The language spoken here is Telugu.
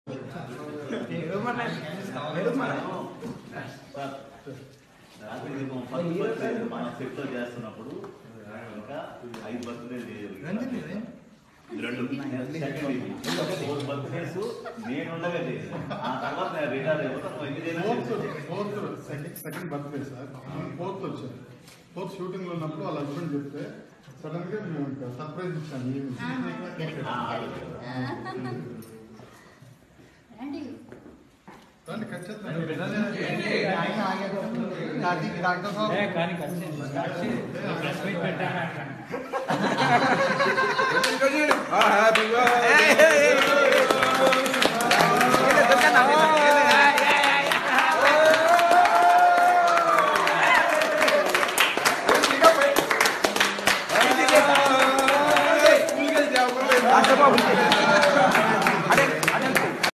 రాత్రి దీపం ఫస్ట్ బర్త్డే మనం సెట్ లో చేస్తున్నప్పుడు ఇంకా ఐదు బర్త్డే రెండు సెకండ్ ఇది ఫోర్ బర్త్డేస్ నేను ఉండగా చేశాను ఆ తర్వాత నేను రిటైర్ అయిపోతాను ఎన్ని fourth fourth second second birthday sir fourth వచ్చారు ఫోర్త్ షూటింగ్ లో ఉన్నప్పుడు వాళ్ళ హస్బెండ్ చెప్తే సడన్ గా మేము ఇంకా సర్ప్రైజ్ ఇచ్చాము ఈవినింగ్. రండి రండి ఖచ్చితంగా హ్యాపీ